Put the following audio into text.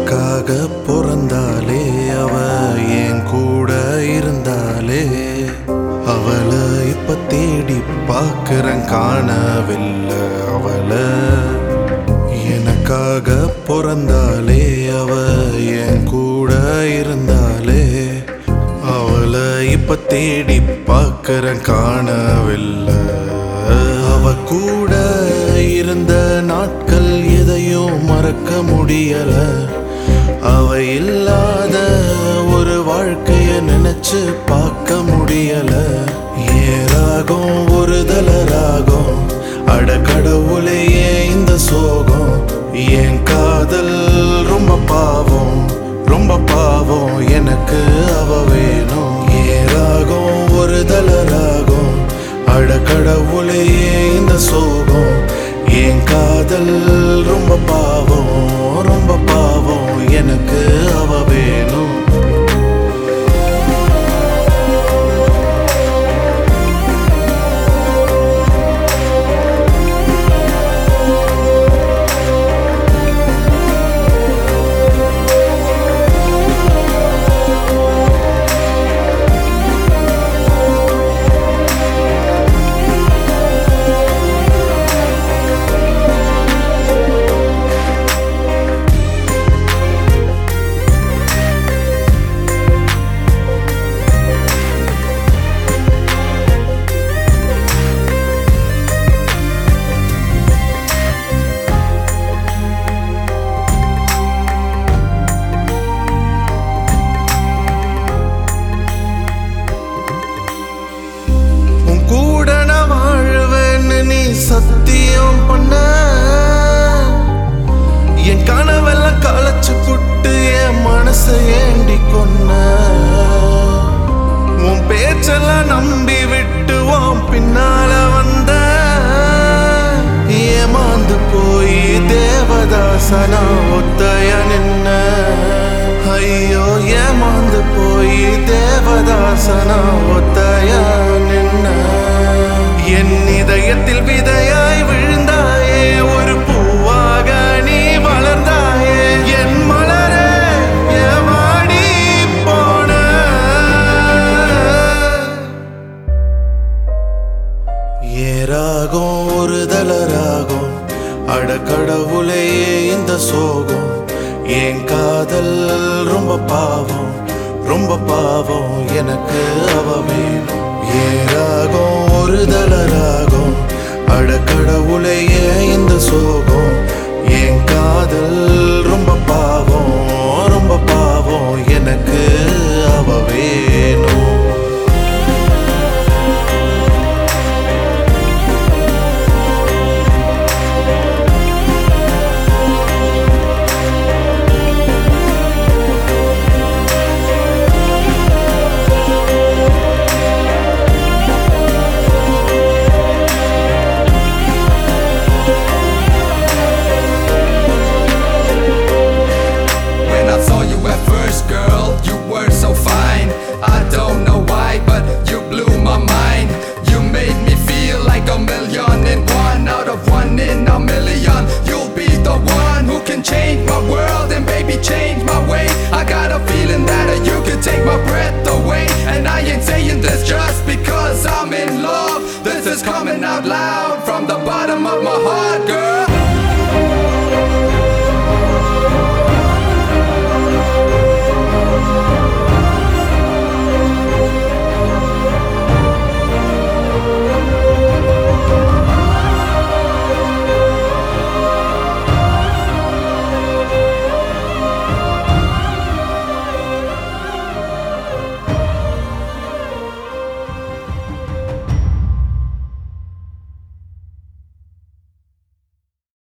எனக்காக பிறந்தாலே அவ என் கூட இருந்தாலே அவளை இப்ப தேடி பார்க்கிறேன் காணவில்லை அவளை எனக்காக பிறந்தாலே அவ என் கூட இருந்தாலே அவளை இப்ப தேடி பார்க்கிறேன் காணவில்லை அவ கூட இருந்த நாட்கள் எதையும் மறக்க முடியல அவ இல்லாத ஒரு வாழ்க்கைய நினைச்சு பார்க்க முடியல ஏராகும் ஒரு தலராகும் அட கடவுளே ஏன் இந்த சோகம் என் காதல் ரொம்ப பாவம் ரொம்ப பாவம் எனக்கு அவ வேணும் ஏராகும் ஒரு தலராகும் அட கடவுளே ஏன் இந்த சோகம் என் காதல் ரொம்ப பாவம் ரொம்ப பாவம் எனக்கு அவ வேணும் உன் கூட நான் வாழ்வேன்னு நீ சத்தியம் பண்ண என் கனவெல்லாம் களைச்சு புட்டு என் மனசை ஏண்டி கொன்ன உன் பேச்செல்லாம் நம்பி விட்டு உன் பின்னால வந்த ஏமாந்து போய் தேவதாசனா ஒத்தைய நின்ன ஐயோ ஏமாந்து போய் தேவதாசனா ஒத்தைய நின்ன என் இதயத்தில் விதையாய் விழுந்தாயே ஒரு பூவாக நீ வளர்ந்தாயே என் மலரே ஏமாடி போன ஏராகும் ஒரு தலராகும் அட கடவுளே இந்த சோகம் என் காதல் ரொம்ப பாவம் ரொம்ப பாவம் எனக்கு அவ வேணும் ஏராகும் ஒரு தலராகும் அட கடவுளே இந்த சோகம் என் காதல் ரொம்ப பாவம்